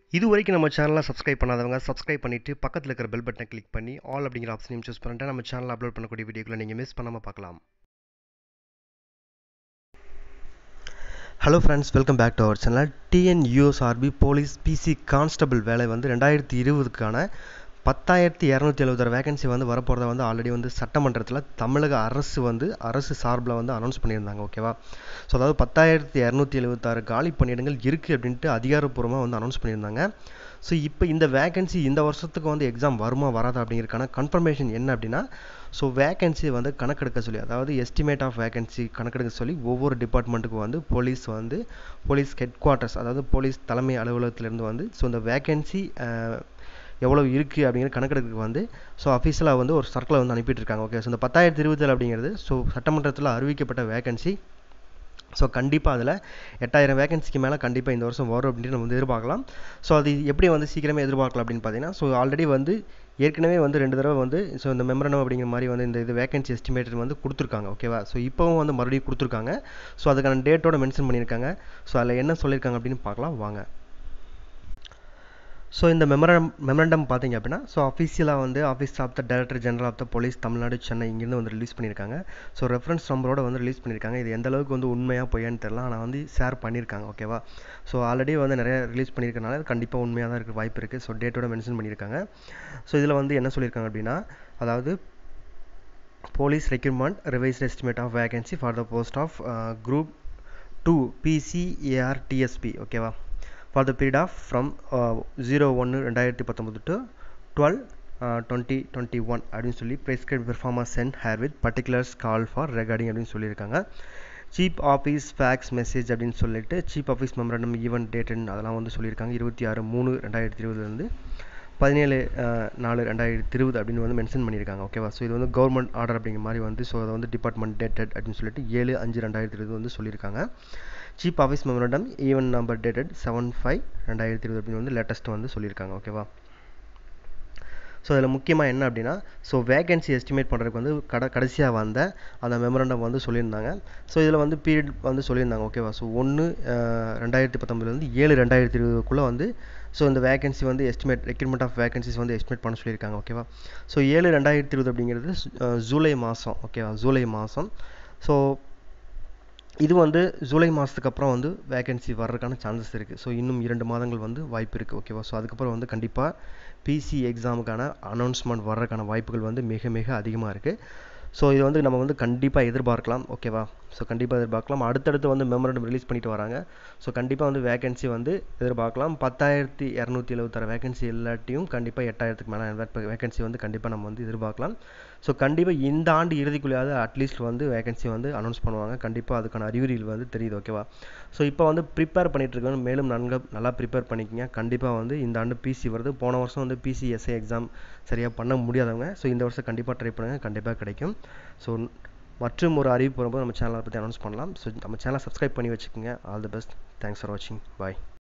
இது வரைக்கும் நம்ம சேனலை சப்ஸ்கிரைப் பண்ணாதவங்க சப்ஸ்கிரைப் பண்ணிவிட்டு பக்கத்தில் இருக்கிற பெல் பட்டனை கிளிக் பண்ணி ஆல் அப்படிங்கிற ஆப்ஷனையும் சூஸ் பண்ணிட்டு நம்ம சேனலில் அப்லோட் பண்ணக்கூடிய வீடியோக்களை நீங்கள் மிஸ் பண்ணாமல் பார்க்கலாம் hello friends welcome back to our channel TNUSRB police PC constable வேலை வந்து ரெண்டாயிரத்தி இருபதுக்கான பத்தாயிரத்தி இரநூத்தி எழுபத்தாறு வேகன்சி வந்து வரப்போகிறத வந்து ஆல்ரெடி வந்து சட்டமன்றத்தில் தமிழக அரசு வந்து அரசு சார்பில் வந்து அனௌன்ஸ் பண்ணியிருந்தாங்க ஓகேவா ஸோ அதாவது பத்தாயிரத்தி இரநூத்தி எழுபத்தாறு காலி பணியிடங்கள் இருக்குது அப்படின்ட்டு அதிகாரப்பூர்வமாக வந்து அனௌன்ஸ் பண்ணியிருந்தாங்க ஸோ இப்போ இந்த வேகன்சி இந்த வருஷத்துக்கு வந்து எக்ஸாம் வருமா வராதா அப்படிங்கிறதுக்கான கன்ஃபர்மேஷன் என்ன அப்படின்னா ஸோ வேகன்சி வந்து கணக்கெடுக்க சொல்லி அதாவது எஸ்டிமேட் ஆஃப் வேகன்சி கணக்கெடுக்க சொல்லி ஒவ்வொரு டிபார்ட்மெண்ட்டுக்கும் வந்து போலீஸ் வந்து போலீஸ் ஹெட் குவார்ட்டர்ஸ் அதாவது போலீஸ் தலைமை அலுவலகத்திலேருந்து வந்து ஸோ இந்த வேகன்சி எவ்வளோ இருக்குது அப்படிங்கிற கணக்கெடுக்க வந்து ஸோ அஃபீஷியலாக வந்து ஒரு சர்க்கிளை வந்து அனுப்பிட்டு இருக்காங்க ஓகே ஸோ இந்த பத்தாயிரத்தி இருபத்தேழு அப்படிங்கிறது ஸோ சட்டமன்றத்தில் அறிவிக்கப்பட்ட வேகன்சி ஸோ கண்டிப்பாக அதில் எட்டாயிரம் வேகன்சிக்கு மேலே கண்டிப்பாக இந்த வருஷம் வரும் அப்படின்ட்டு நம்ம வந்து எதிர்பார்க்கலாம் ஸோ அது எப்படி வந்து சீக்கிரமே எதிர்பார்க்கலாம் அப்படின்னு பார்த்தீங்கன்னா ஸோ ஆல்ரெடி வந்து ஏற்கனவே வந்து ரெண்டு தடவை வந்து ஸோ இந்த மெமரனம் அப்படிங்கிற மாதிரி வந்து இந்த இது வேகன்சி எஸ்டிமேட்டர் வந்து கொடுத்துருக்காங்க ஓகேவா ஸோ இப்போவும் வந்து மறுபடியும் கொடுத்துருக்காங்க ஸோ அதுக்கான டேட்டோட மென்ஷன் பண்ணியிருக்காங்க ஸோ அதில் என்ன சொல்லியிருக்காங்க அப்படின்னு பார்க்கலாம் வாங்க ஸோ இந்த மெமரம் மெமரண்டம் பார்த்தீங்க அப்படின்னா ஸோ அஃபீஷியலாக வந்து office of the director general of the police Tamil Nadu Chennai இங்கேருந்து வந்து ரிலீஸ் பண்ணியிருக்காங்க ஸோ ரெஃபரன்ஸ் நம்பரோட வந்து ரிலீஸ் பண்ணியிருக்காங்க இது எந்த அளவுக்கு வந்து உண்மையாக பொய்யான்னு தெரியல ஆனால் வந்து ஷேர் பண்ணியிருக்காங்க ஓகேவா ஸோ ஆல்ரெடி வந்து நிறைய ரிலீஸ் பண்ணியிருக்கனால கண்டிப்பாக உண்மையாக தான் இருக்க வாய்ப்பு இருக்குது ஸோ டேட்டோட மென்ஷன் பண்ணியிருக்காங்க ஸோ இதில் வந்து என்ன சொல்லியிருக்காங்க அப்படின்னா அதாவது police requirement revised estimate of vacancy for the post of group two PC AR TSP ஓகேவா for the period of from zero ஒன்று ரெண்டாயிரத்தி பத்தொம்பது டு டுவெல் டுவெண்ட்டி டுவெண்ட்டி ஒன் அப்படின்னு சொல்லி prescribe performance sent here with particulars call for recording அப்படின்னு சொல்லியிருக்காங்க chief office fax message அப்படின்னு சொல்லிட்டு சீப் ஆஃபீஸ் மெமரண்டம் ஈவெண்ட் டேட்டுன்னு அதெல்லாம் வந்து சொல்லியிருக்காங்க இருபத்தி ஆறு மூணு ரெண்டாயிரத்தி இருபதுலேருந்து பதினேழு நாலு ரெண்டாயிரத்தி இருபது அப்படின்னு வந்து மென்ஷன் பண்ணியிருக்காங்க ஓகேவா ஸோ இது வந்து கவர்மெண்ட் ஆர்டர் அப்படிங்கிற மாதிரி வந்து ஸோ அதை வந்து டிபார்ட்மெண்ட் டேட்டட் அப்படின்னு சொல்லிட்டு ஏழு அஞ்சு ரெண்டாயிரத்தி இருபது வந்து சொல்லியிருக்காங்க chief office memorandum even number dated seven five ரெண்டாயிரத்தி இருபது அப்படின்னு வந்து லேட்டஸ்ட் வந்து சொல்லியிருக்காங்க ஓகேவா ஸோ இதில் முக்கியமாக என்ன அப்படின்னா ஸோ வேகன்சி எஸ்டிமேட் பண்ணுறதுக்கு வந்து கட கடைசியாக வந்த அந்த மெமரண்டம் வந்து சொல்லியிருந்தாங்க ஸோ இதில் வந்து பீரியட் வந்து சொல்லியிருந்தாங்க ஓகேவா ஸோ ஒன்று ரெண்டாயிரத்தி பத்தொம்பதுலேருந்து ஏழு ரெண்டாயிரத்தி இருபதுக்குள்ளே வந்து ஸோ இந்த வேகன்சி வந்து எஸ்டிமேட் ரெக்ரூட்மெண்ட் ஆஃப் வேகன்சிஸ் வந்து எஸ்டிமேட் பண்ண சொல்லியிருக்காங்க ஓகேவா ஸோ ஏழு ரெண்டாயிரத்தி இருபது அப்படிங்கிறது ஜூலை மாதம் ஓகேவா ஜூலை மாதம் ஸோ இது வந்து ஜூலை மாதத்துக்கு அப்புறம் வந்து வேகன்சி வர்றதுக்கான சான்சஸ் இருக்குது ஸோ இன்னும் இரண்டு மாதங்கள் வந்து வாய்ப்பு இருக்குது ஓகேவா ஸோ அதுக்கப்புறம் வந்து கண்டிப்பாக பிசி எக்ஸாமுக்கான அனௌன்ஸ்மெண்ட் வர்றதுக்கான வாய்ப்புகள் வந்து மிக மிக அதிகமாக இருக்குது ஸோ இது வந்து நம்ம வந்து கண்டிப்பாக எதிர்பார்க்கலாம் ஓகேவா ஸோ கண்டிப்பாக எதிர்பார்க்கலாம் அடுத்தடுத்து வந்து மெமரண்டம் ரிலீஸ் பண்ணிட்டு வராங்க ஸோ கண்டிப்பாக வந்து வேகன்சி வந்து எதிர்பார்க்கலாம் பத்தாயிரத்தி இரநூத்தி எழுபத்தாறு வேகன்சி இல்லாட்டியும் கண்டிப்பாக எட்டாயிரத்துக்கு மேலே வேகன்சி வந்து கண்டிப்பாக நம்ம வந்து எதிர்பார்க்கலாம் ஸோ கண்டிப்பாக இந்த ஆண்டு இறுதிக்குள்ளேயாவது அட்லீஸ்ட் வந்து வேகன்சி வந்து அனௌன்ஸ் பண்ணுவாங்க கண்டிப்பாக அதுக்கான அறிகுறிகள் வந்து தெரியுது ஓகேவா ஸோ இப்போ வந்து ப்ரிப்பேர் பண்ணிட்டு இருக்கவங்க மேலும் நன்கு நல்லா ப்ரிப்பேர் பண்ணிக்கங்க கண்டிப்பாக வந்து இந்த ஆண்டு பிசி வருது போன வருஷம் வந்து பிசிஎஸ்ஐ எக்ஸாம் சரியாக பண்ண முடியாதவங்க ஸோ இந்த வருஷம் கண்டிப்பாக ட்ரை பண்ணுங்கள் கண்டிப்பாக கிடைக்கும் ஸோ மற்றும் ஒரு அறிவிப்பு வரும்போது நம்ம சேனலை பற்றி அனௌன்ஸ் பண்ணலாம் ஸோ நம்ம சேனலை சப்ஸ்கிரைப் பண்ணி வச்சுக்கோங்க all the best thanks for வாட்சிங் பாய்